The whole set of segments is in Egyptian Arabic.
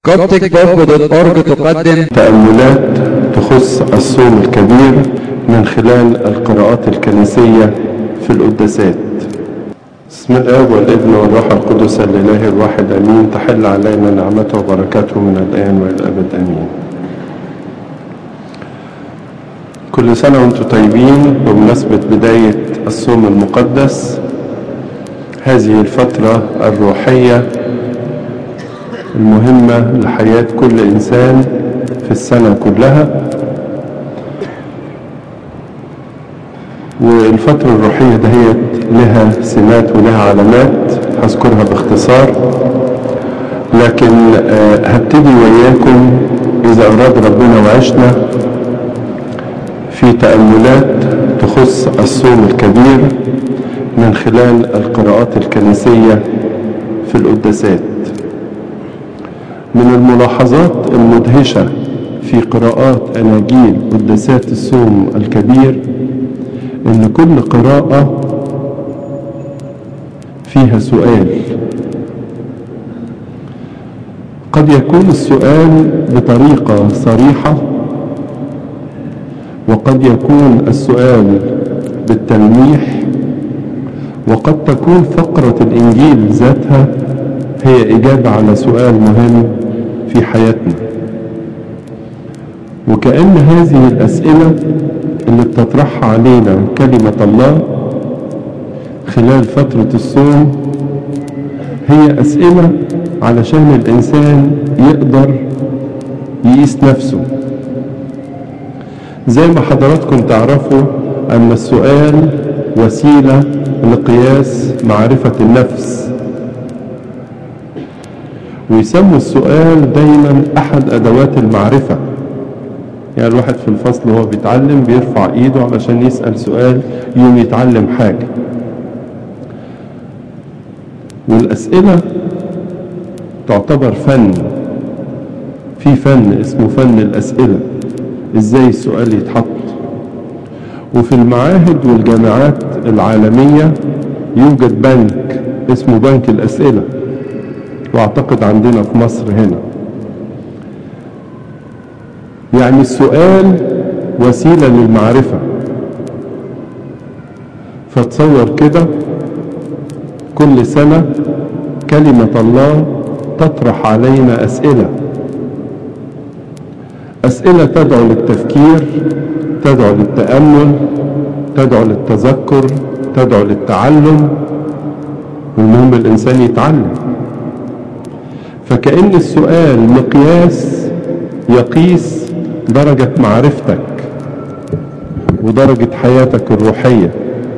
CopticBook.org تقدم تأملات تخص الصوم الكبير من خلال القراءات الكنسية في القداسات بسم الله والابن والروح القدس الإله الواحد أمين تحل علينا نعمته وبركاته من الآن وإلى الأبد أمين كل سنة وانتم طيبين بمناسبة بداية الصوم المقدس هذه الفترة الروحية المهمة لحياة كل إنسان في السنة كلها والفترة الروحية دهيت لها سمات ولها علامات هذكرها باختصار لكن آه، هبتدي وياكم إذا أراد ربنا وعشنا في تأملات تخص الصوم الكبير من خلال القراءات الكنسية في القداسات من الملاحظات المدهشة في قراءات أناجيل قداسات الصوم الكبير إن كل قراءة فيها سؤال قد يكون السؤال بطريقة صريحة وقد يكون السؤال بالتلميح وقد تكون فقرة الإنجيل ذاتها هي إجابة على سؤال مهم في حياتنا وكأن هذه الأسئلة اللي بتطرحها علينا كلمة الله خلال فترة الصوم هي أسئلة علشان الإنسان يقدر يقيس نفسه زي ما حضراتكم تعرفوا أن السؤال وسيلة لقياس معرفة النفس ويسموا السؤال دايما أحد أدوات المعرفة يعني الواحد في الفصل وهو بيتعلم بيرفع ايده علشان يسأل سؤال يوم يتعلم حاجة والأسئلة تعتبر فن في فن اسمه فن الأسئلة ازاي السؤال يتحط وفي المعاهد والجامعات العالمية يوجد بنك اسمه بنك الأسئلة واعتقد عندنا في مصر هنا يعني السؤال وسيلة للمعرفة فتصور كده كل سنة كلمة الله تطرح علينا أسئلة أسئلة تدعو للتفكير تدعو للتأمل تدعو للتذكر تدعو للتعلم والمهم الإنسان يتعلم فكأن السؤال مقياس يقيس درجة معرفتك ودرجة حياتك الروحية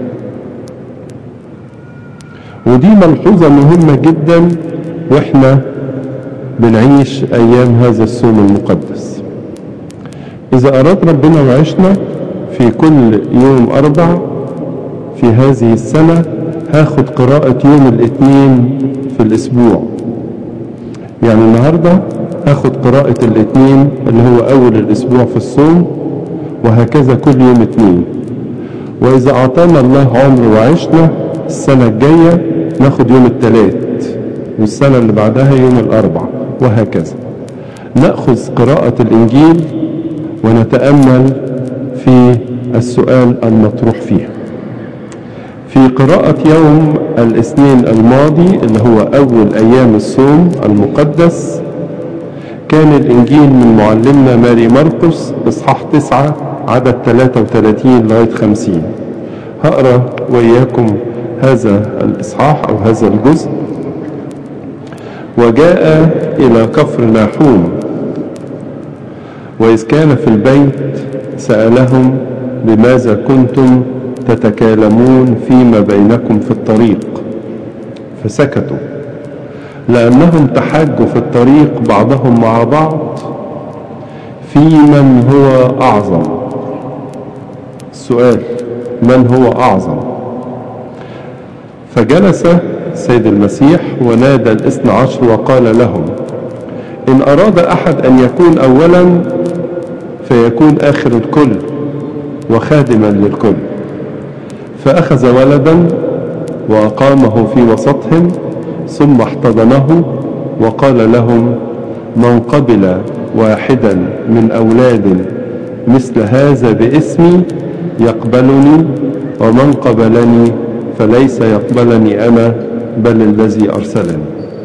ودي ملحوظة مهمة جدا واحنا بنعيش ايام هذا الصوم المقدس اذا اراد ربنا وعشنا في كل يوم اربع في هذه السنة هاخد قراءة يوم الاثنين في الاسبوع يعني النهاردة هاخد قراءة الاثنين اللي هو اول الاسبوع في الصوم وهكذا كل يوم اثنين واذا اعطانا الله عمر وعشنا السنة الجاية ناخد يوم الثلاث والسنة اللي بعدها يوم الاربع وهكذا نأخذ قراءة الانجيل ونتأمل في السؤال المطروح فيه في قراءة يوم الاثنين الماضي اللي هو أول أيام الصوم المقدس كان الإنجيل من معلمنا ماري مرقس إصحاح تسعة عدد 33 لغاية 50 هقرأ وإياكم هذا الإصحاح أو هذا الجزء وجاء إلى كفر ناحوم وإذ كان في البيت سألهم بماذا كنتم تتكالمون فيما بينكم في الطريق فسكتوا لأنهم تحاجوا في الطريق بعضهم مع بعض في من هو أعظم السؤال من هو أعظم فجلس سيد المسيح ونادى الاثنى عشر وقال لهم إن أراد أحد أن يكون أولا فيكون آخر الكل وخادما للكل فأخذ ولدا وأقامه في وسطهم ثم احتضنه وقال لهم من قبل واحدا من أولاد مثل هذا باسمي يقبلني ومن قبلني فليس يقبلني أنا بل الذي أرسلني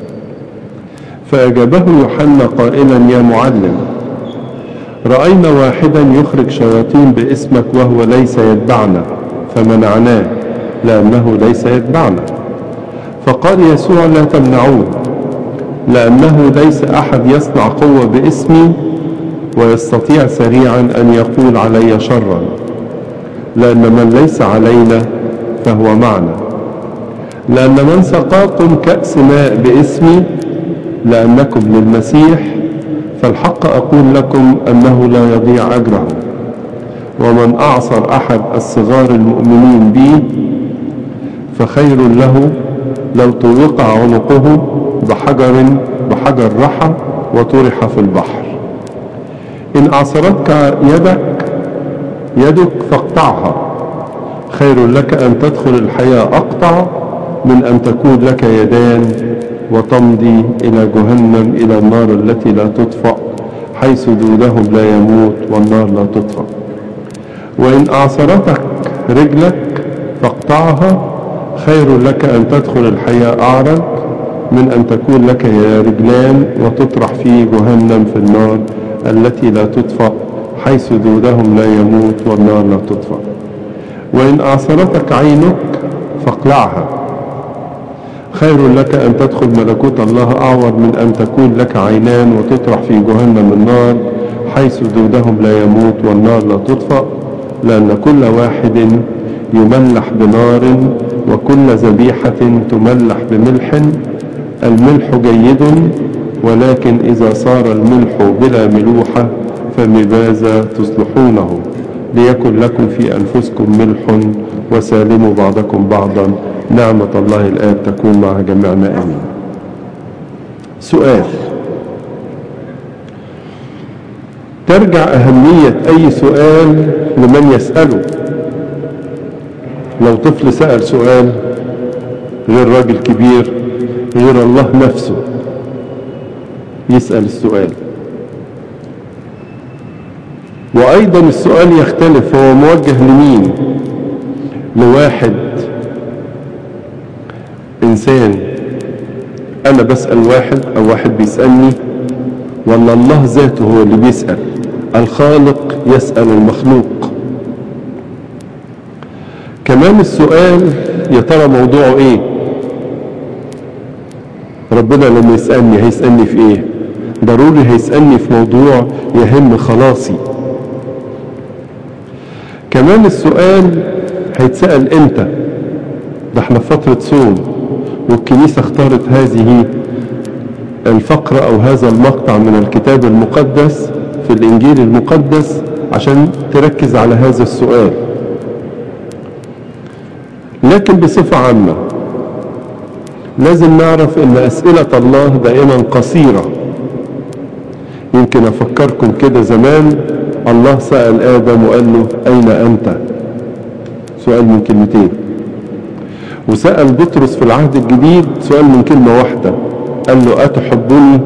فأجابه يوحنا قائلا يا معلم رأينا واحدا يخرج شياطين باسمك وهو ليس يتبعنا فمنعناه لأنه ليس يتبعنا فقال يسوع لا تمنعوه لأنه ليس أحد يصنع قوة باسمي ويستطيع سريعا أن يقول علي شرا لأن من ليس علينا فهو معنا لأن من سقاكم كأس ماء باسمي لأنكم للمسيح فالحق أقول لكم أنه لا يضيع أجره ومن أعصر أحد الصغار المؤمنين بي فخير له لو طوق عنقه بحجر بحجر رحى وطرح في البحر إن أعصرتك يدك يدك فاقطعها خير لك أن تدخل الحياة أقطع من أن تكون لك يدان وتمضي إلى جهنم إلى النار التي لا تطفأ حيث دودهم لا يموت والنار لا تطفأ وإن أعصرتك رجلك فاقطعها خير لك أن تدخل الحياة أعرج من أن تكون لك رجلان وتطرح في جهنم في النار التي لا تطفأ حيث دودهم لا يموت والنار لا تطفأ وإن أعصرتك عينك فاقلعها خير لك أن تدخل ملكوت الله أعور من أن تكون لك عينان وتطرح في جهنم النار حيث دودهم لا يموت والنار لا تطفأ لأن كل واحد يملح بنار وكل ذبيحة تملح بملح الملح جيد ولكن إذا صار الملح بلا ملوحة فبماذا تصلحونه ليكن لكم في أنفسكم ملح وسالموا بعضكم بعضا نعمة الله الآب تكون مع جميعنا آمين سؤال ترجع أهمية أي سؤال لمن يسأله لو طفل سأل سؤال غير راجل كبير غير الله نفسه يسأل السؤال وأيضا السؤال يختلف هو موجه لمين لواحد إنسان أنا بسأل واحد أو واحد بيسألني ولا الله ذاته هو اللي بيسأل الخالق يسأل المخلوق كمان السؤال يا ترى موضوعه ايه ربنا لما يسألني هيسألني في ايه ضروري هيسألني في موضوع يهم خلاصي كمان السؤال هيتسأل امتى ده احنا في فترة صوم والكنيسة اختارت هذه الفقرة او هذا المقطع من الكتاب المقدس في الانجيل المقدس عشان تركز على هذا السؤال لكن بصفة عامة لازم نعرف ان اسئلة الله دائما قصيرة يمكن افكركم كده زمان الله سأل ادم وقال له اين انت سؤال من كلمتين وسأل بطرس في العهد الجديد سؤال من كلمة واحدة قال له أتحبني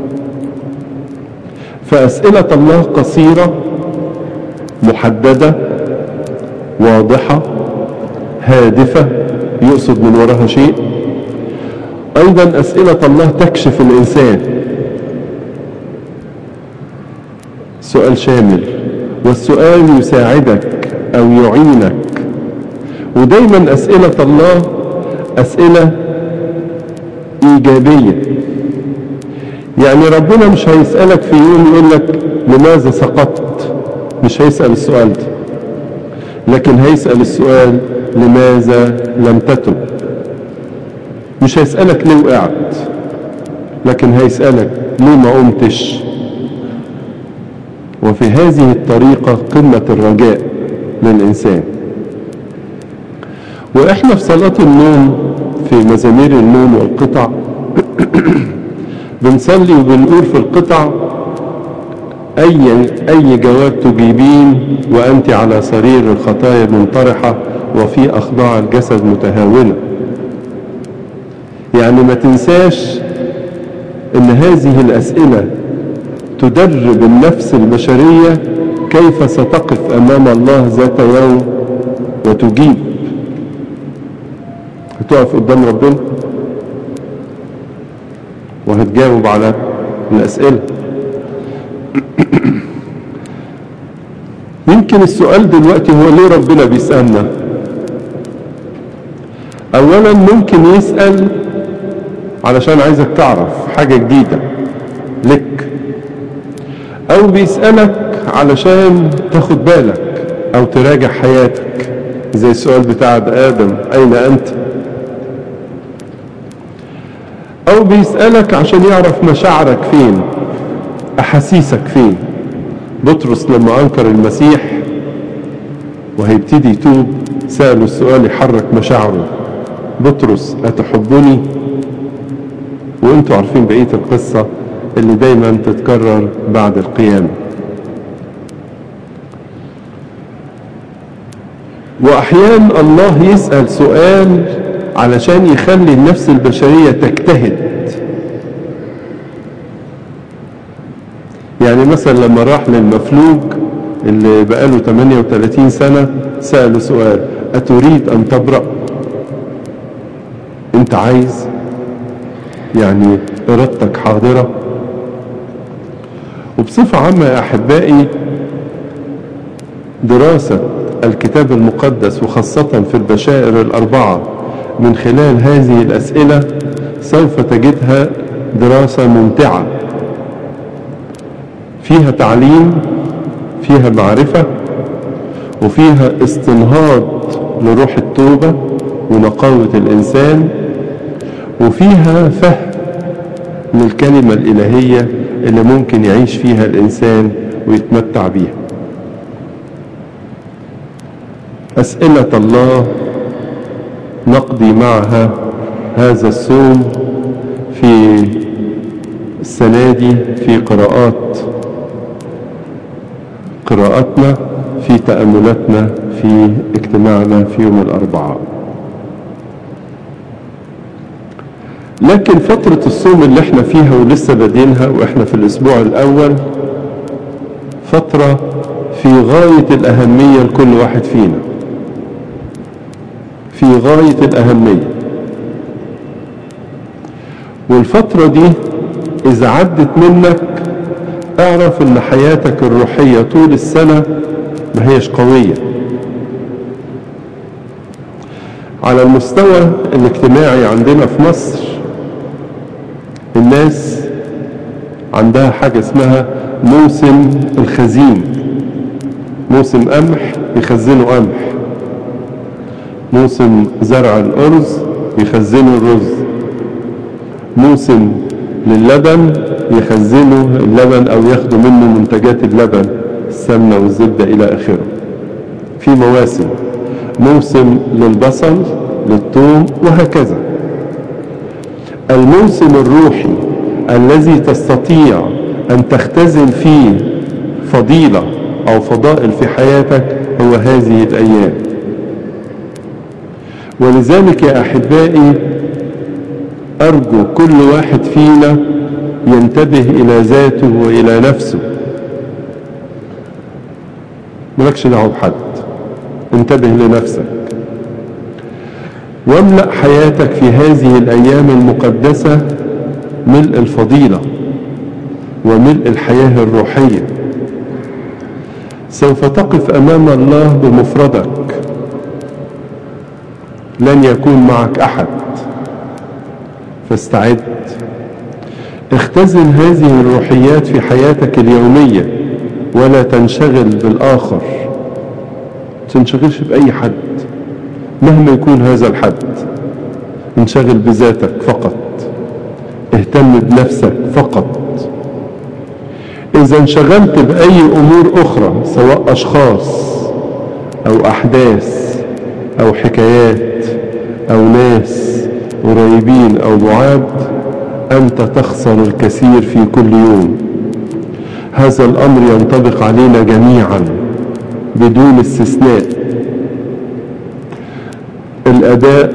فأسئلة الله قصيرة محددة واضحة هادفة يقصد من وراها شيء أيضا أسئلة الله تكشف الإنسان سؤال شامل والسؤال يساعدك أو يعينك ودايما أسئلة الله أسئلة إيجابية يعني ربنا مش هيسألك في يوم يقول لك لماذا سقطت مش هيسأل السؤال ده لكن هيسأل السؤال لماذا لم تتب مش هيسألك ليه وقعت لكن هيسألك ليه ما قمتش وفي هذه الطريقة قمة الرجاء للإنسان وإحنا في صلاة النوم في مزامير النوم والقطع بنصلي وبنقول في القطع أي, أي جواب تجيبين وأنت على سرير الخطايا منطرحة وفي أخضاع الجسد متهاونة يعني ما تنساش ان هذه الأسئلة تدرب النفس البشرية كيف ستقف أمام الله ذات يوم وتجيب هتقف قدام ربنا وهتجاوب على الأسئلة يمكن السؤال دلوقتي هو ليه ربنا بيسألنا اولا ممكن يسأل علشان عايزك تعرف حاجة جديدة لك او بيسألك علشان تاخد بالك او تراجع حياتك زي السؤال بتاع ادم اين انت او بيسألك عشان يعرف مشاعرك فين احاسيسك فين بطرس لما انكر المسيح وهيبتدي يتوب سأله السؤال يحرك مشاعره بطرس أتحبني وانتوا عارفين بقية القصة اللي دايما تتكرر بعد القيامة وأحيان الله يسأل سؤال علشان يخلي النفس البشرية تجتهد يعني مثلا لما راح للمفلوج اللي بقاله 38 سنة سأله سؤال أتريد أن تبرأ أنت عايز يعني إرادتك حاضرة وبصفة عامة يا أحبائي دراسة الكتاب المقدس وخاصة في البشائر الأربعة من خلال هذه الأسئلة سوف تجدها دراسة ممتعة فيها تعليم فيها معرفة وفيها استنهاض لروح التوبة ونقاوة الإنسان وفيها فهم للكلمة الإلهية اللي ممكن يعيش فيها الإنسان ويتمتع بيها أسئلة الله نقضي معها هذا الصوم في السنة دي في قراءات قراءتنا في تأملاتنا في اجتماعنا في يوم الأربعاء لكن فترة الصوم اللي احنا فيها ولسه بادينها واحنا في الأسبوع الأول فترة في غاية الأهمية لكل واحد فينا في غاية الأهمية والفترة دي إذا عدت منك اعرف ان حياتك الروحية طول السنة ما هيش قوية على المستوى الاجتماعي عندنا في مصر الناس عندها حاجة اسمها موسم الخزين موسم قمح يخزنوا قمح موسم زرع الأرز يخزنوا الرز موسم للبن يخزنوا اللبن او ياخدوا منه منتجات اللبن السمنة والزبدة الى اخره في مواسم موسم للبصل للثوم وهكذا الموسم الروحي الذي تستطيع ان تختزن فيه فضيلة او فضائل في حياتك هو هذه الايام ولذلك يا احبائي أرجو كل واحد فينا ينتبه إلى ذاته وإلى نفسه ملكش دعوه بحد انتبه لنفسك واملأ حياتك في هذه الأيام المقدسة ملء الفضيلة وملء الحياة الروحية سوف تقف أمام الله بمفردك لن يكون معك أحد فاستعد اختزن هذه الروحيات في حياتك اليومية ولا تنشغل بالآخر تنشغلش بأي حد مهما يكون هذا الحد انشغل بذاتك فقط اهتم بنفسك فقط إذا انشغلت بأي أمور أخرى سواء أشخاص أو أحداث أو حكايات أو ناس قريبين أو بعاد أنت تخسر الكثير في كل يوم هذا الأمر ينطبق علينا جميعا بدون استثناء الأداء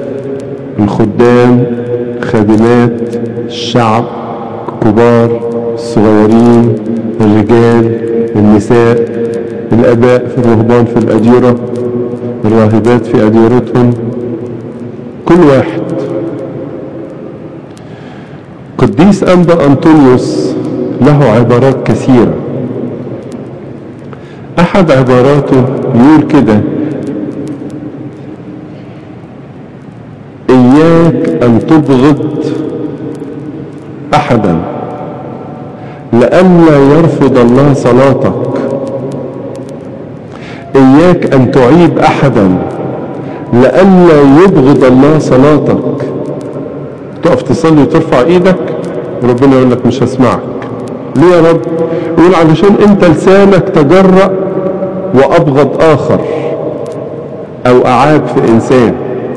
الخدام خادمات الشعب كبار الصغيرين الرجال النساء الآباء في الرهبان في الأديرة الراهبات في أديرتهم كل واحد قديس أنبا أنطونيوس له عبارات كثيرة أحد عباراته يقول كده إياك أن تبغض أحدا لئلا يرفض الله صلاتك إياك أن تعيب أحدا لئلا يبغض الله صلاتك تقف تصلي وترفع ايدك وربنا يقول لك مش هسمعك ليه يا رب يقول علشان انت لسانك تجرأ وابغض اخر او اعاب في انسان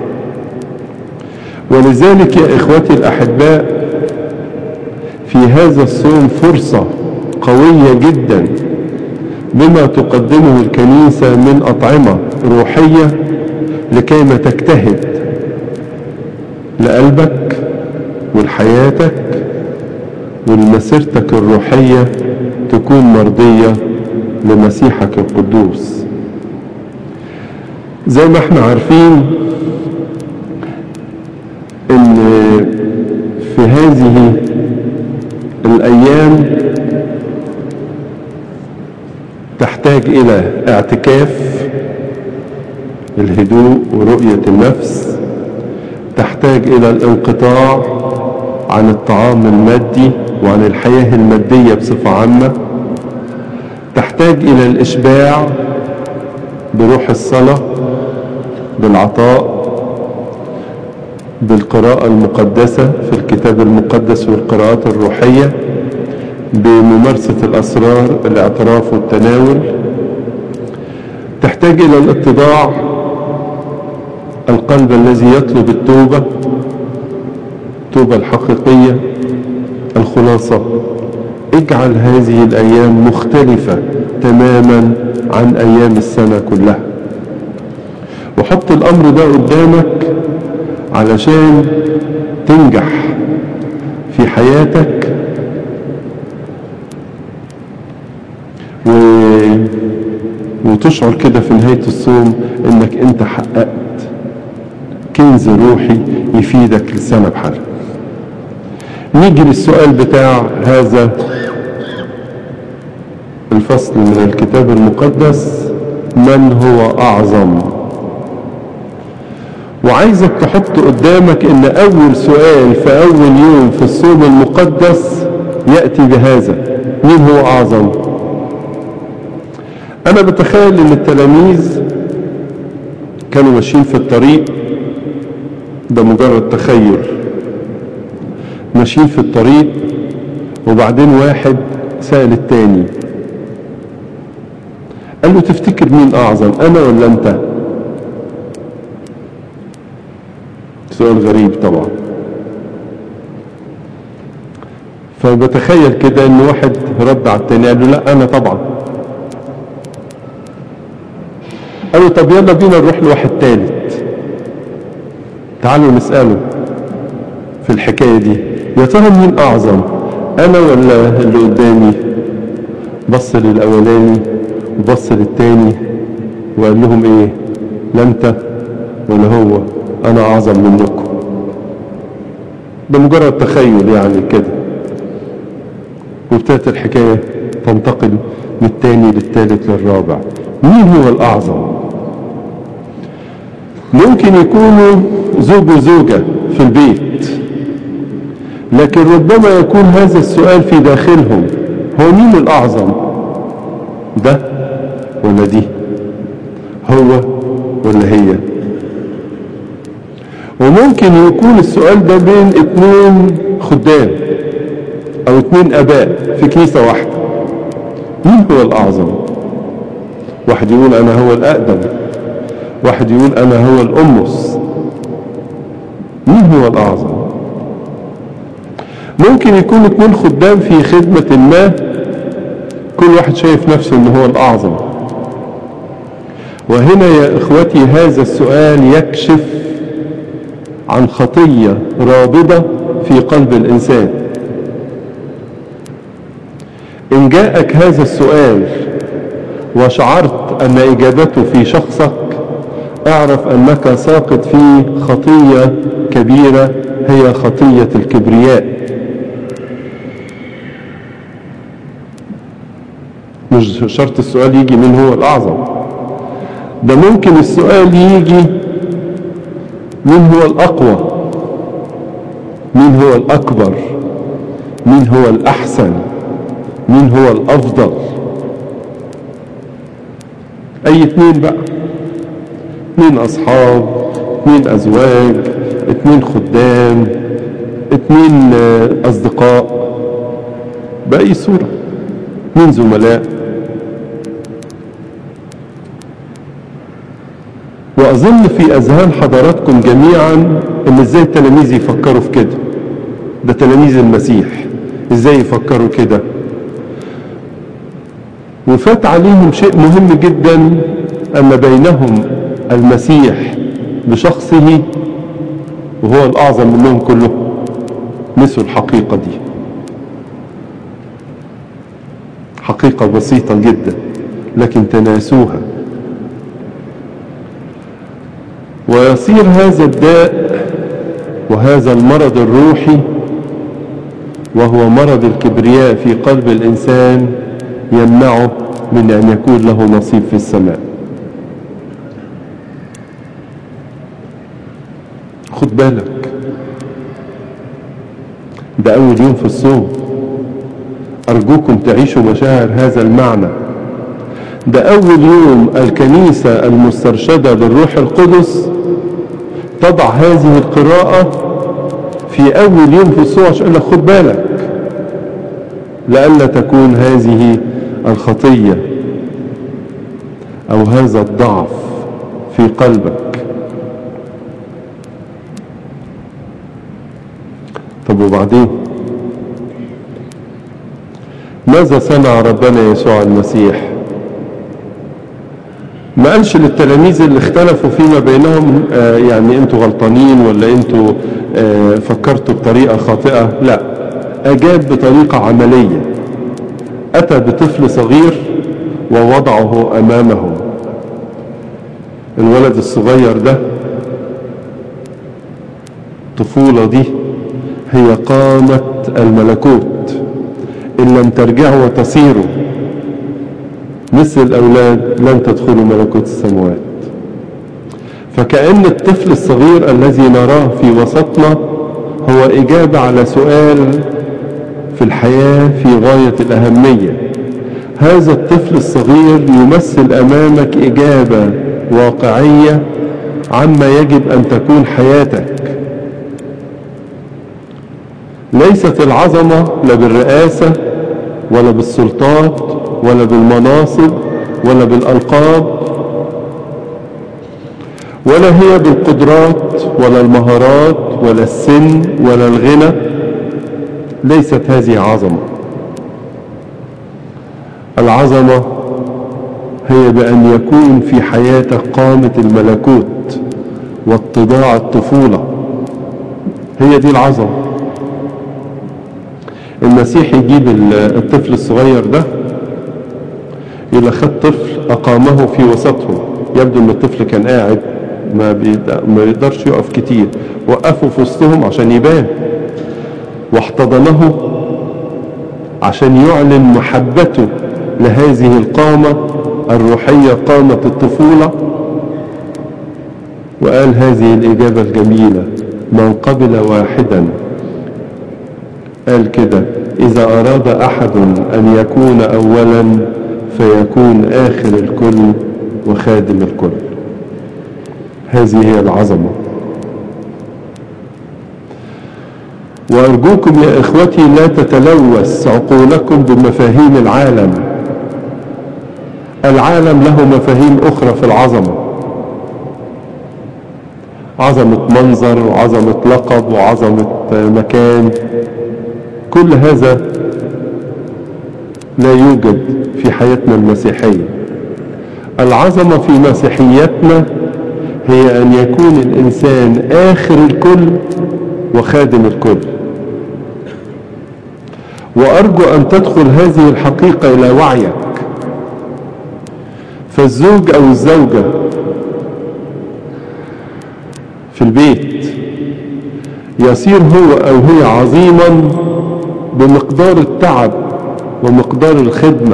ولذلك يا اخوتي الاحباء في هذا الصوم فرصة قوية جدا بما تقدمه الكنيسة من أطعمة روحية لكيما تجتهد لقلبك ولحياتك ولمسيرتك الروحية تكون مرضية لمسيحك القدوس زي ما احنا عارفين ان في هذه الايام تحتاج الى اعتكاف الهدوء ورؤية النفس تحتاج الى الانقطاع عن الطعام المادي وعن الحياة المادية بصفة عامة تحتاج الى الاشباع بروح الصلاة بالعطاء بالقراءة المقدسة في الكتاب المقدس والقراءات الروحية بممارسة الأسرار الاعتراف والتناول تحتاج إلى الاتضاع القلب الذي يطلب التوبة التوبة الحقيقية الخلاصة اجعل هذه الأيام مختلفة تماما عن أيام السنة كلها وحط الأمر ده قدامك علشان تنجح في حياتك و... وتشعر كده في نهاية الصوم انك انت حققت كنز روحي يفيدك للسنة بحالها نيجي للسؤال بتاع هذا الفصل من الكتاب المقدس من هو أعظم وعايزك تحط قدامك ان اول سؤال في اول يوم في الصوم المقدس يأتي بهذا مين هو اعظم انا بتخيل ان التلاميذ كانوا ماشيين في الطريق ده مجرد تخيل ماشيين في الطريق وبعدين واحد سأل التاني قال له تفتكر مين اعظم انا ولا انت سؤال غريب طبعا فبتخيل كده ان واحد رد على التاني قال له لا انا طبعا قال له طب يلا بينا نروح لواحد تالت تعالوا نسأله في الحكاية دي يا ترى مين اعظم انا ولا اللي قدامي بص للاولاني وبص للتاني وقال لهم ايه لا انت ولا هو انا اعظم منكم ده مجرد تخيل يعني كده وابتدت الحكاية تنتقل من التاني للتالت للرابع مين هو الاعظم ممكن يكونوا زوج وزوجة في البيت لكن ربما يكون هذا السؤال في داخلهم هو مين الاعظم ده ولا دي هو ولا هي وممكن يكون السؤال ده بين اتنين خدام او اتنين اباء في كنيسة واحدة مين هو الاعظم واحد يقول انا هو الاقدم واحد يقول انا هو الامس مين هو الاعظم ممكن يكون اتنين خدام في خدمة ما كل واحد شايف نفسه ان هو الاعظم وهنا يا اخوتي هذا السؤال يكشف عن خطية رابضة في قلب الإنسان إن جاءك هذا السؤال وشعرت أن إجابته في شخصك اعرف أنك ساقط في خطية كبيرة هي خطية الكبرياء مش شرط السؤال يجي من هو الأعظم ده ممكن السؤال يجي من هو الأقوى مين هو الأكبر مين هو الأحسن مين هو الأفضل أي اتنين بقى اتنين أصحاب اتنين أزواج اتنين خدام اتنين أصدقاء بأي صورة اتنين زملاء وأظن في أذهان حضراتكم جميعا إن إزاي التلاميذ يفكروا في كده ده تلاميذ المسيح إزاي يفكروا كده وفات عليهم شيء مهم جدا أن بينهم المسيح بشخصه وهو الأعظم منهم كلهم نسوا الحقيقة دي حقيقة بسيطة جدا لكن تناسوها ويصير هذا الداء وهذا المرض الروحي وهو مرض الكبرياء في قلب الإنسان يمنعه من أن يكون له نصيب في السماء خد بالك ده أول يوم في الصوم أرجوكم تعيشوا مشاعر هذا المعنى ده أول يوم الكنيسة المسترشدة بالروح القدس تضع هذه القراءة في أول يوم في الصوم عشان لك خد بالك لئلا تكون هذه الخطية أو هذا الضعف في قلبك طب وبعدين ماذا صنع ربنا يسوع المسيح ما قالش للتلاميذ اللي اختلفوا فيما بينهم آه يعني انتوا غلطانين ولا انتوا آه فكرتوا بطريقة خاطئة لا اجاب بطريقة عملية اتى بطفل صغير ووضعه امامه الولد الصغير ده الطفولة دي هي قامة الملكوت إن لم ترجعوا وتصيروا مثل الأولاد لن تدخلوا ملكوت السماوات فكأن الطفل الصغير الذي نراه في وسطنا هو إجابة على سؤال في الحياة في غاية الأهمية هذا الطفل الصغير يمثل أمامك إجابة واقعية عما يجب أن تكون حياتك ليست العظمة لا بالرئاسة ولا بالسلطات ولا بالمناصب ولا بالألقاب ولا هي بالقدرات ولا المهارات ولا السن ولا الغنى ليست هذه عظمة العظمة هي بأن يكون في حياتك قامة الملكوت واتضاع الطفولة هي دي العظمة المسيح يجيب الطفل الصغير ده يبقى خد طفل أقامه في وسطهم يبدو أن الطفل كان قاعد ما, ما يقدرش يقف كتير وقفه في وسطهم عشان يبان واحتضنه عشان يعلن محبته لهذه القامة الروحية قامة الطفولة وقال هذه الإجابة الجميلة من قبل واحدا قال كده إذا أراد أحد أن يكون أولا فيكون آخر الكل وخادم الكل هذه هي العظمة وأرجوكم يا إخوتي لا تتلوث عقولكم بمفاهيم العالم العالم له مفاهيم أخرى في العظمة عظمة منظر وعظمة لقب وعظمة مكان كل هذا لا يوجد في حياتنا المسيحية العظمة في مسيحيتنا هي أن يكون الإنسان آخر الكل وخادم الكل وأرجو أن تدخل هذه الحقيقة إلى وعيك فالزوج أو الزوجة في البيت يصير هو أو هي عظيما بمقدار التعب ومقدار الخدمة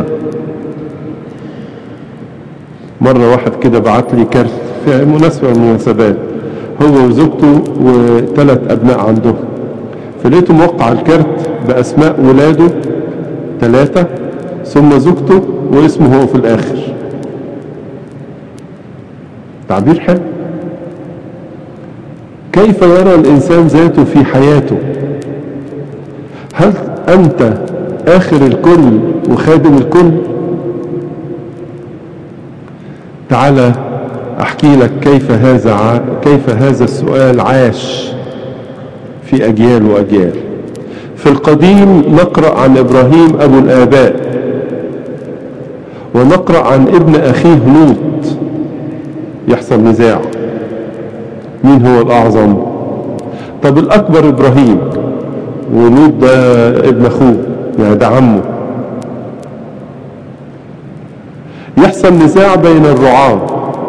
مرة واحد كده بعت لي كارت في مناسبة من المناسبات هو وزوجته وثلاث أبناء عندهم فلقيته موقع الكارت بأسماء ولاده ثلاثة ثم زوجته واسمه هو في الآخر تعبير حلو كيف يرى الإنسان ذاته في حياته هل أنت آخر الكل وخادم الكل تعالى أحكي لك كيف هذا ع... كيف هذا السؤال عاش في أجيال وأجيال في القديم نقرأ عن إبراهيم أبو الآباء ونقرأ عن ابن أخيه لوط يحصل نزاع مين هو الأعظم طب الأكبر إبراهيم ولوط ده ابن أخوه يعني ده عمه يحصل نزاع بين الرعاة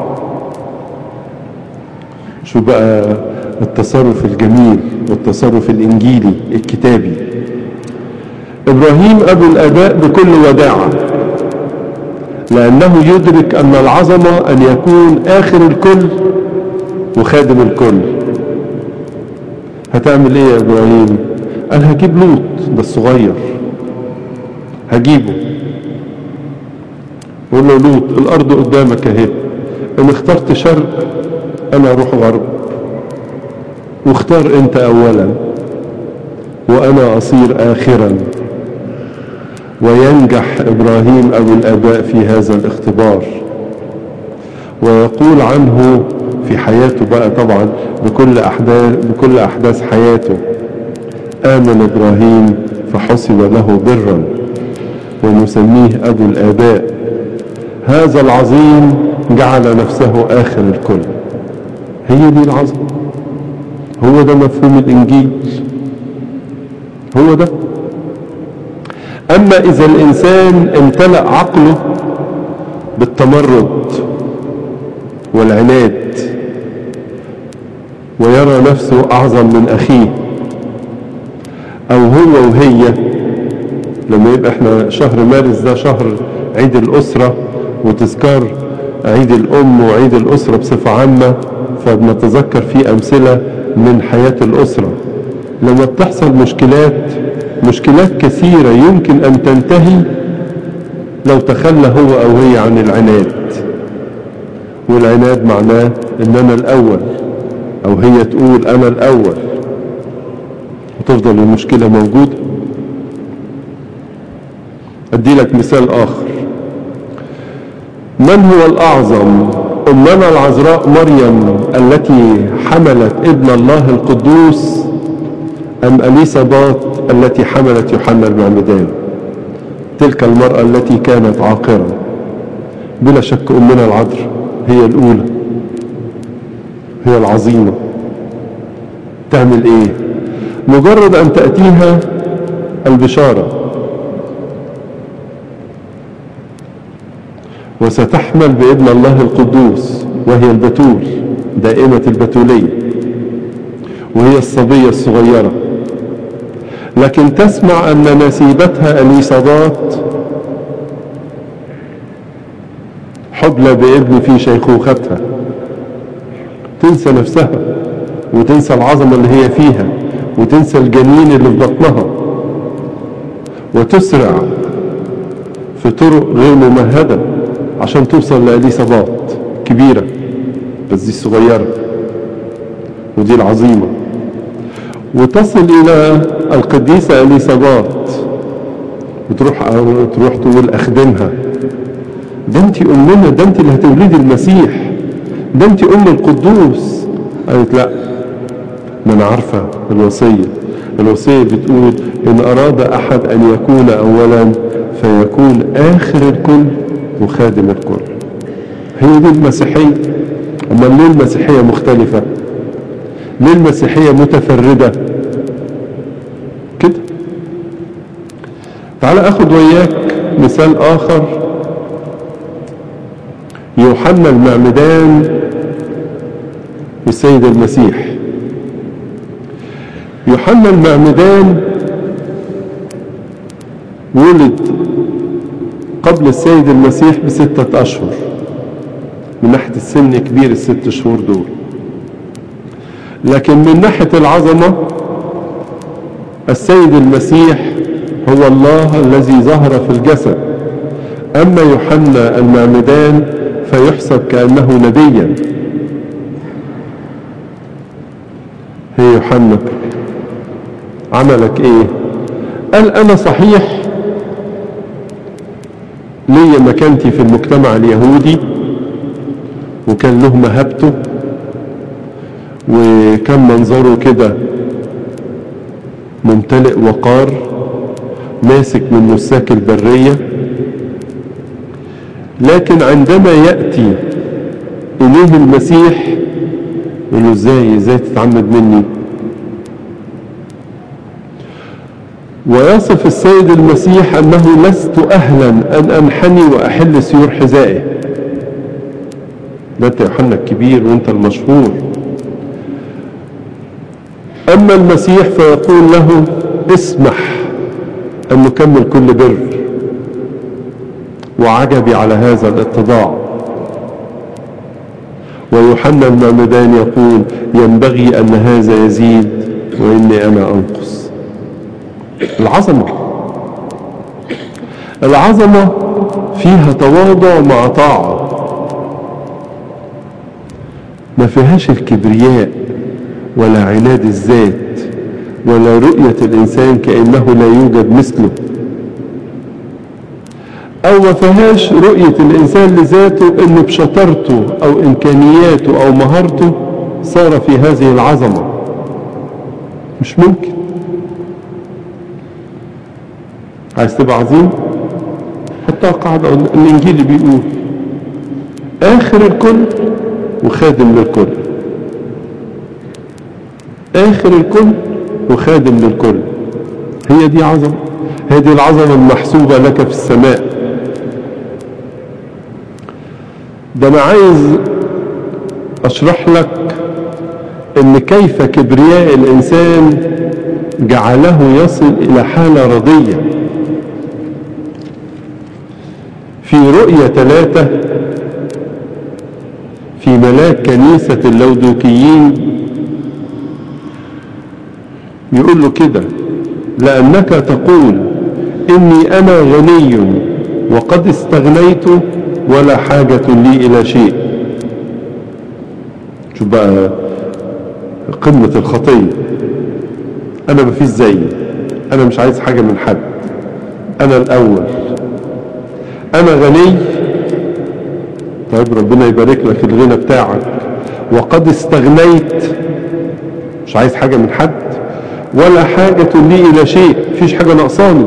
شو بقى التصرف الجميل والتصرف الإنجيلي الكتابي إبراهيم أبو الآباء بكل وداعة لأنه يدرك أن العظمة أن يكون آخر الكل وخادم الكل هتعمل ايه يا ابراهيم قال هجيب لوط ده الصغير هجيبه قول له لوط الارض قدامك اهي ان اخترت شرق انا اروح غرب واختار انت اولا وانا اصير اخرا وينجح ابراهيم ابو الاباء في هذا الاختبار ويقول عنه في حياته بقى طبعا بكل أحداث, بكل أحداث حياته آمن إبراهيم فحسب له برا ونسميه أبو الآباء هذا العظيم جعل نفسه آخر الكل هي دي العظمة هو ده مفهوم الإنجيل هو ده أما إذا الإنسان امتلأ عقله بالتمرد والعناد ويرى نفسه أعظم من أخيه أو هو وهي لما يبقى احنا شهر مارس ده شهر عيد الأسرة وتذكار عيد الأم وعيد الأسرة بصفة عامة فبنتذكر فيه أمثلة من حياة الأسرة لما بتحصل مشكلات مشكلات كثيرة يمكن أن تنتهي لو تخلى هو أو هي عن العناد والعناد معناه ان انا الاول او هي تقول انا الاول وتفضل المشكلة موجودة ادي لك مثال اخر من هو الاعظم امنا العذراء مريم التي حملت ابن الله القدوس ام اليسابات التي حملت يوحنا المعمدان تلك المرأة التي كانت عاقرة بلا شك امنا العذراء هي الأولى هي العظيمة تعمل إيه مجرد أن تأتيها البشارة وستحمل بابن الله القدوس وهي البتول دائمة البتولية وهي الصبية الصغيرة لكن تسمع أن نسيبتها أليصابات حبلى بابن في شيخوختها تنسى نفسها وتنسى العظمة اللي هي فيها وتنسى الجنين اللي في بطنها وتسرع في طرق غير ممهدة عشان توصل لأليسابات كبيرة بس دي الصغيرة ودي العظيمة وتصل إلى القديسة أليسابات وتروح تروح تقول أخدمها ده انت امنا ده انت اللي هتولدي المسيح ده انت ام القدوس قالت لا ما انا عارفة الوصية الوصية بتقول ان اراد احد ان يكون اولا فيكون اخر الكل وخادم الكل هي دي المسيحية اما ليه المسيحية مختلفة ليه المسيحية متفردة كده تعال اخد وياك مثال اخر يوحنا المعمدان والسيد المسيح يوحنا المعمدان ولد قبل السيد المسيح بستة أشهر من ناحية السن كبير الست شهور دول لكن من ناحية العظمة السيد المسيح هو الله الذي ظهر في الجسد أما يوحنا المعمدان فيحسب كأنه نبيا هي يوحنا عملك ايه قال انا صحيح ليا مكانتي في المجتمع اليهودي وكان له مهابته وكان منظره كده ممتلئ وقار ماسك من مساك البرية لكن عندما يأتي إليه المسيح يقول له ازاي ازاي تتعمد مني ويصف السيد المسيح أنه لست أهلا أن أنحني وأحل سيور حذائه ده أنت يوحنا الكبير وأنت المشهور أما المسيح فيقول له اسمح أن نكمل كل بر وعجبي على هذا الاتضاع ويوحنا المعمدان يقول ينبغي أن هذا يزيد وإني أنا أنقص العظمة العظمة فيها تواضع مع طاعة ما فيهاش الكبرياء ولا عناد الذات ولا رؤية الإنسان كأنه لا يوجد مثله أو ما فيهاش رؤية الإنسان لذاته إن بشطارته أو إمكانياته أو مهارته صار في هذه العظمة مش ممكن عايز تبقى عظيم حطها قاعدة الإنجيل بيقول آخر الكل وخادم للكل آخر الكل وخادم للكل هي دي عظمة هي دي العظمة المحسوبة لك في السماء ده أنا عايز أشرح لك إن كيف كبرياء الإنسان جعله يصل إلى حالة رضية في رؤية ثلاثة في ملاك كنيسة اللودوكيين يقول له كده لأنك تقول إني أنا غني وقد استغنيت ولا حاجة لي إلى شيء شوف بقى قمة الخطية أنا مفيش زيي أنا مش عايز حاجة من حد أنا الأول أنا غني طيب ربنا يبارك لك الغنى بتاعك وقد استغنيت مش عايز حاجة من حد ولا حاجة لي إلى شيء فيش حاجة ناقصاني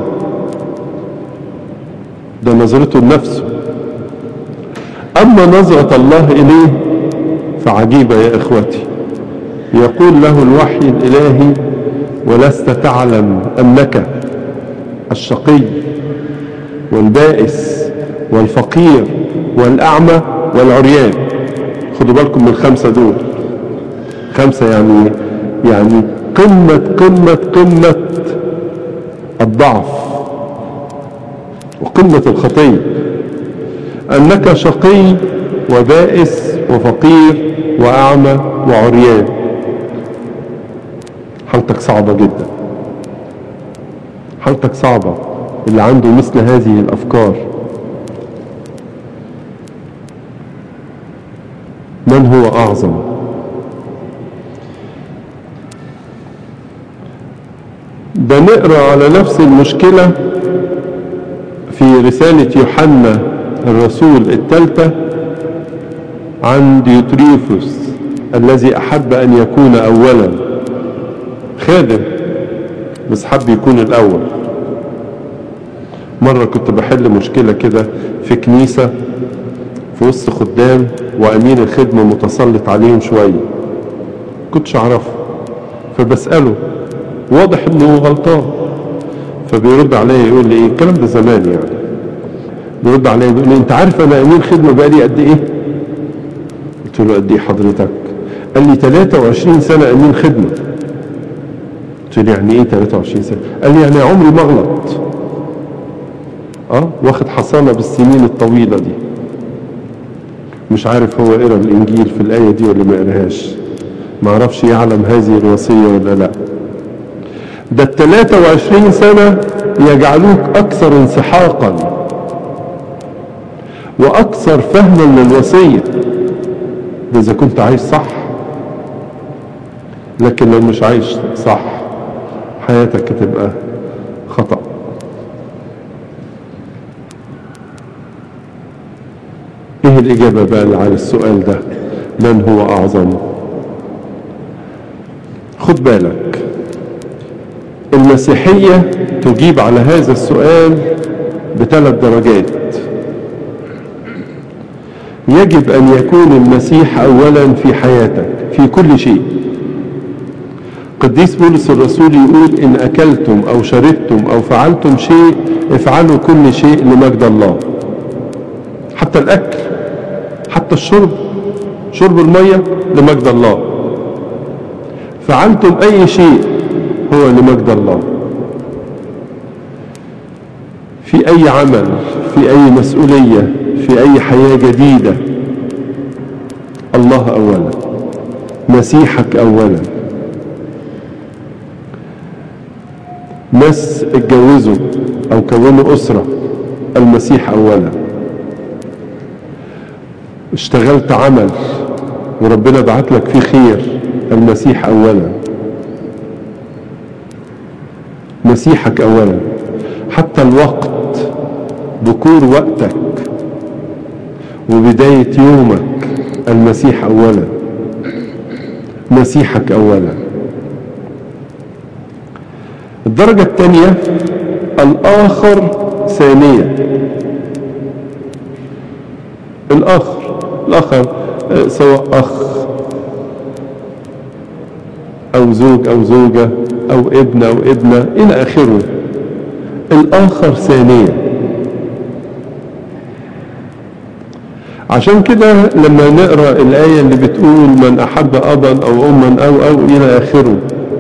ده نظرته لنفسه أما نظرة الله إليه فعجيبة يا إخوتي يقول له الوحي الإلهي ولست تعلم أنك الشقي والبائس والفقير والأعمى والعريان خدوا بالكم من الخمسة دول خمسة يعني يعني قمة قمة قمة الضعف وقمة الخطية أنك شقي وبائس وفقير وأعمى وعريان حالتك صعبة جدا حالتك صعبة اللي عنده مثل هذه الأفكار من هو أعظم ده نقرأ على نفس المشكلة في رسالة يوحنا الرسول الثالثة عن ديوتريفوس الذي أحب أن يكون أولا خادم بس حب يكون الأول مرة كنت بحل مشكلة كده في كنيسة في وسط خدام وأمين الخدمة متسلط عليهم شوية كنتش أعرفه فبسأله واضح إنه غلطان فبيرد عليا يقول لي ايه الكلام ده زمان يعني بيرد عليا بيقول لي انت عارف انا امين خدمه بقالي قد ايه قلت له قد ايه حضرتك قال لي 23 سنه امين خدمه قلت له يعني ايه 23 سنه قال لي يعني عمري ما اغلط اه واخد حصانه بالسنين الطويله دي مش عارف هو قرا الانجيل في الايه دي ولا ما قراهاش ما اعرفش يعلم هذه الوصيه ولا لا ده ال 23 سنه يجعلوك اكثر انسحاقا واكثر فهما للوصيه ده اذا كنت عايش صح لكن لو مش عايش صح حياتك هتبقى خطأ ايه الاجابة بقى على السؤال ده من هو اعظم خد بالك المسيحية تجيب على هذا السؤال بثلاث درجات يجب ان يكون المسيح اولا في حياتك في كل شيء قديس بولس الرسول يقول ان اكلتم او شربتم او فعلتم شيء افعلوا كل شيء لمجد الله حتى الاكل حتى الشرب شرب المية لمجد الله فعلتم اي شيء هو لمجد الله في اي عمل في اي مسؤولية في اي حياة جديدة الله اولا مسيحك اولا ناس اتجوزوا او كونوا اسرة المسيح اولا اشتغلت عمل وربنا بعت لك فيه خير المسيح اولا مسيحك اولا حتى الوقت بكور وقتك وبداية يومك المسيح اولا مسيحك اولا الدرجة الثانية الآخر ثانية الآخر الآخر سواء أخ أو زوج أو زوجة أو ابن أو ابنة إلى آخره الآخر ثانية عشان كده لما نقرأ الآية اللي بتقول من أحب أبا أو أما أو أو إلى آخره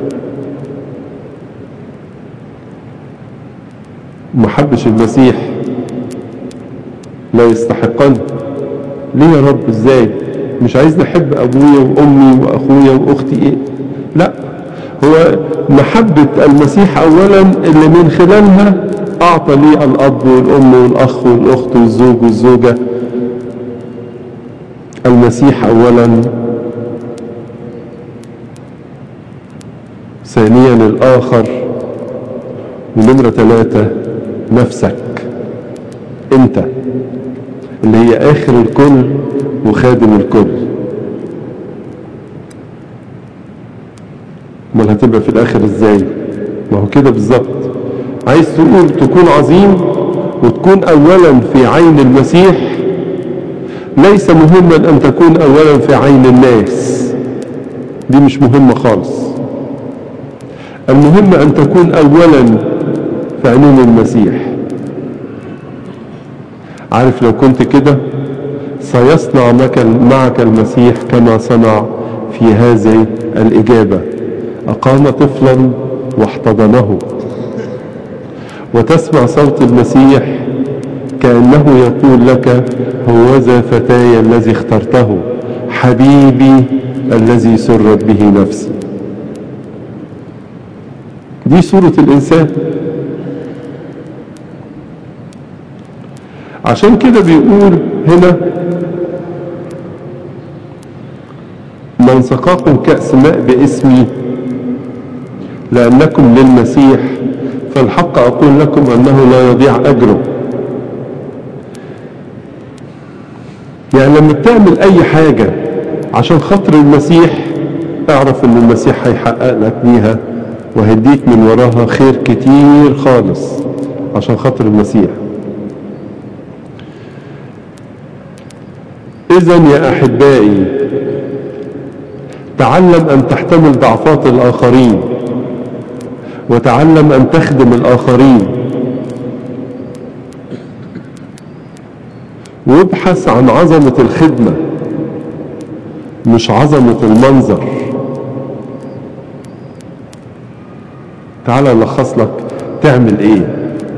ما حبش المسيح لا يستحقن ليه يا رب ازاي مش عايز نحب ابويا وامي واخويا واختي ايه لا هو محبة المسيح اولا اللي من خلالها اعطى لي الاب والام والاخ والاخت والزوج والزوجة المسيح اولا ثانيا الاخر ونمرة ثلاثة نفسك انت اللي هي اخر الكل وخادم الكل امال هتبقى في الاخر ازاي ما هو كده بالظبط عايز تقول تكون عظيم وتكون اولا في عين المسيح ليس مهما ان تكون اولا في عين الناس دي مش مهمة خالص المهم ان تكون اولا في عينين المسيح عارف لو كنت كده سيصنع معك المسيح كما صنع في هذه الإجابة أقام طفلا واحتضنه وتسمع صوت المسيح كأنه يقول لك هوذا فتاي الذي اخترته حبيبي الذي سرت به نفسي دي صورة الإنسان عشان كده بيقول هنا من سقاكم كأس ماء باسمي لأنكم للمسيح فالحق أقول لكم أنه لا يضيع أجره يعني لما بتعمل أي حاجة عشان خاطر المسيح اعرف أن المسيح هيحقق لك بيها وهيديك من وراها خير كتير خالص عشان خاطر المسيح إذا يا أحبائي تعلم أن تحتمل ضعفات الآخرين وتعلم أن تخدم الآخرين وابحث عن عظمة الخدمة مش عظمة المنظر تعال ألخص لك تعمل ايه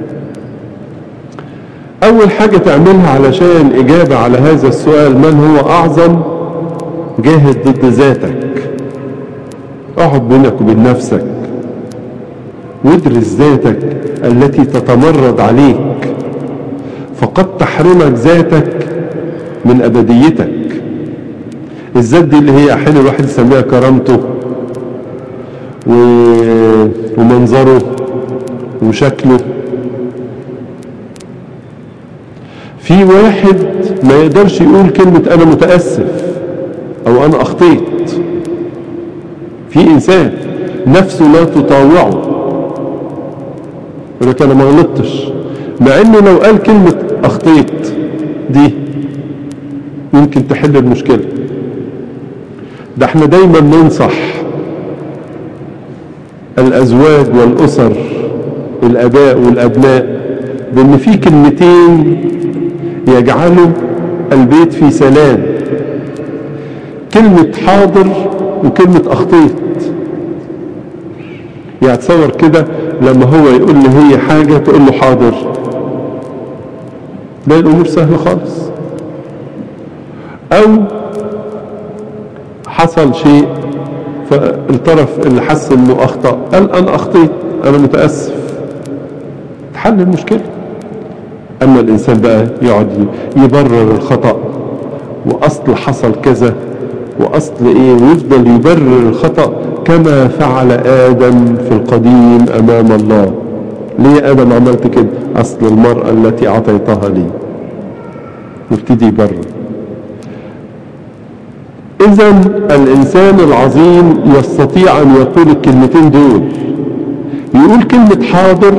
اول حاجة تعملها علشان اجابة على هذا السؤال من هو اعظم جاهد ضد ذاتك اقعد بينك وبين نفسك وادرس ذاتك التي تتمرد عليك فقد تحرمك ذاتك من ابديتك الذات دي اللي هي احيانا الواحد يسميها كرامته و... ومنظره وشكله في واحد ما يقدرش يقول كلمة أنا متأسف أو أنا أخطيت في إنسان نفسه لا تطاوعه يقول لك أنا ما غلطتش مع إنه لو قال كلمة أخطيت دي يمكن تحل المشكلة ده احنا دايما ننصح الأزواج والأسر الأباء والأبناء بأن في كلمتين يجعلوا البيت في سلام كلمة حاضر وكلمة أخطيت يعني تصور كده لما هو يقول لي هي حاجة تقول له حاضر ده الأمور سهلة خالص أو حصل شيء فالطرف اللي حس انه اخطأ قال انا اخطيت انا متأسف تحل المشكلة اما الانسان بقى يقعد يبرر الخطأ واصل حصل كذا واصل ايه ويفضل يبرر الخطأ كما فعل ادم في القديم امام الله ليه ادم عملت كده اصل المرأة التي اعطيتها لي وابتدي يبرر اذا الانسان العظيم يستطيع ان يقول الكلمتين دول يقول كلمة حاضر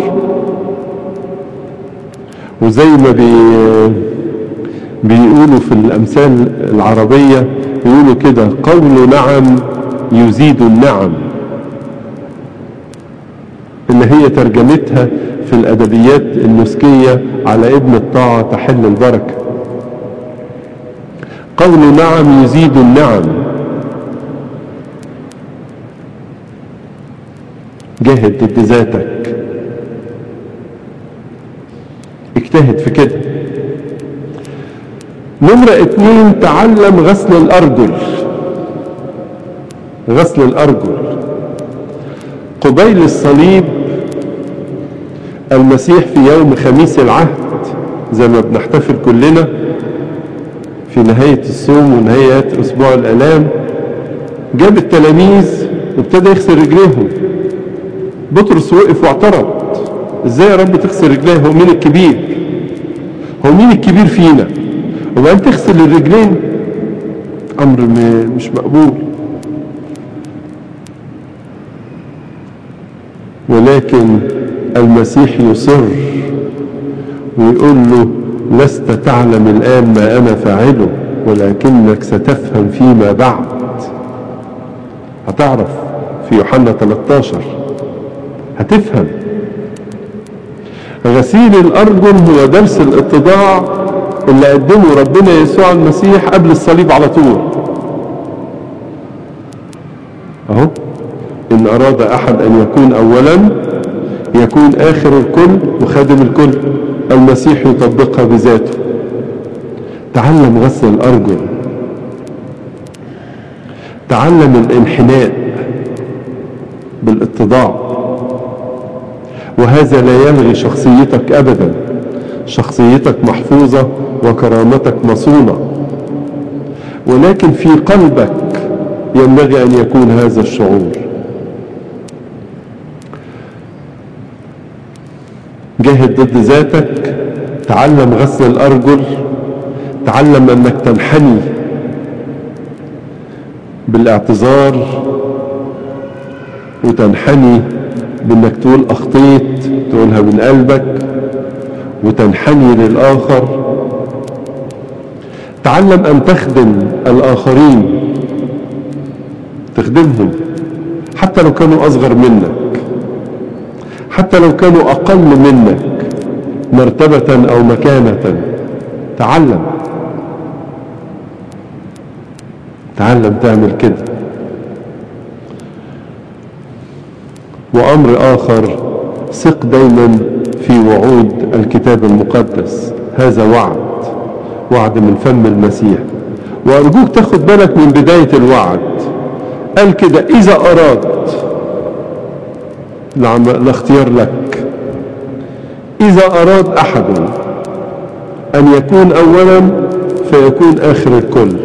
وزي ما بي بيقولوا في الامثال العربية يقولوا كده قول نعم يزيد النعم اللي هي ترجمتها في الادبيات النسكية على ابن الطاعة تحل البركة قول نعم يزيد النعم جاهد ضد ذاتك اجتهد في كده نمرة اتنين تعلم غسل الأرجل غسل الأرجل قبيل الصليب المسيح في يوم خميس العهد زي ما بنحتفل كلنا في نهاية الصوم ونهاية أسبوع الألام جاب التلاميذ وابتدى يغسل رجليهم بطرس وقف واعترض ازاي يا رب تغسل رجليه هو مين الكبير هو مين الكبير فينا وبعدين تغسل الرجلين امر مش مقبول ولكن المسيح يصر ويقول له لست تعلم الآن ما أنا فاعله ولكنك ستفهم فيما بعد هتعرف في يوحنا 13 هتفهم غسيل الأرجل هو درس الاتضاع اللي قدمه ربنا يسوع المسيح قبل الصليب على طول اهو ان اراد احد ان يكون اولا يكون اخر الكل وخادم الكل المسيح يطبقها بذاته تعلم غسل الارجل تعلم الانحناء بالاتضاع وهذا لا يلغي شخصيتك ابدا شخصيتك محفوظة وكرامتك مصونة ولكن في قلبك ينبغي أن يكون هذا الشعور جاهد ضد ذاتك تعلم غسل الأرجل تعلم أنك تنحني بالاعتذار وتنحني بأنك تقول أخطيت تقولها من قلبك وتنحني للآخر تعلم أن تخدم الآخرين تخدمهم حتى لو كانوا أصغر منك حتى لو كانوا أقل منك مرتبة أو مكانة تعلم تعلم تعمل كده وأمر آخر ثق دايما في وعود الكتاب المقدس هذا وعد وعد من فم المسيح وأرجوك تاخد بالك من بداية الوعد قال كده إذا أراد الاختيار لك إذا أراد أحد أن يكون أولا فيكون آخر الكل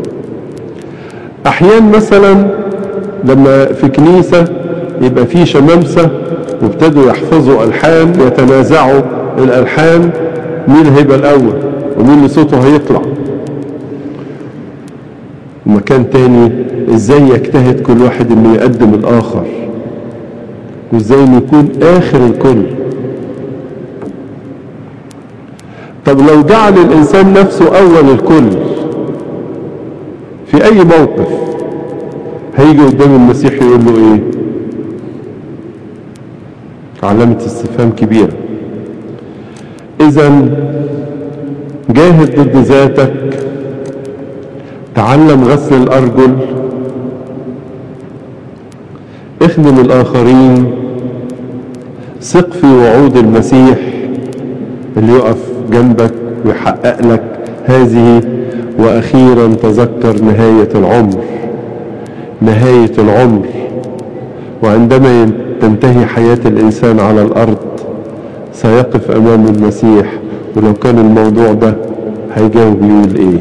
أحيان مثلا لما في كنيسة يبقى في شمامسة وابتدوا يحفظوا ألحان يتنازعوا الألحان مين هيبقى الأول ومين اللي صوته هيطلع ومكان تاني ازاي يجتهد كل واحد انه يقدم الآخر وازاي انه يكون آخر الكل طب لو جعل الإنسان نفسه أول الكل في أي موقف هيجي قدام المسيح يقول له إيه علامة استفهام كبيرة إذا جاهد ضد ذاتك تعلم غسل الأرجل اخدم الآخرين ثق في وعود المسيح اللي يقف جنبك ويحقق لك هذه وأخيرا تذكر نهاية العمر نهاية العمر وعندما تنتهي حياة الإنسان على الأرض سيقف أمام المسيح ولو كان الموضوع ده هيجاوب يقول إيه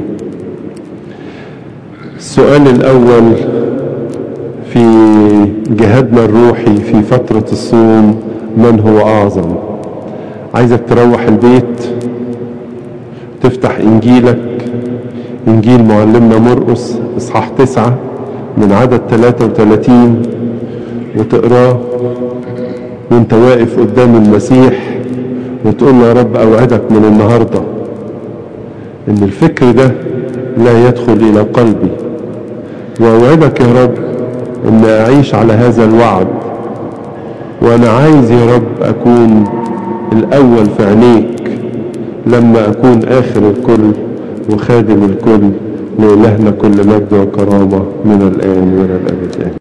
السؤال الأول في جهادنا الروحي في فترة الصوم من هو أعظم عايزك تروح البيت تفتح إنجيلك إنجيل معلمنا مرقس إصحاح تسعة من عدد 33 وتقراه وانت واقف قدام المسيح وتقول له يا رب أوعدك من النهاردة إن الفكر ده لا يدخل إلى قلبي وأوعدك يا رب إن أعيش على هذا الوعد وأنا عايز يا رب أكون الأول في عينيك لما أكون آخر الكل وخادم الكل لإلهنا كل مجد وكرامة من الآن وإلى الأبد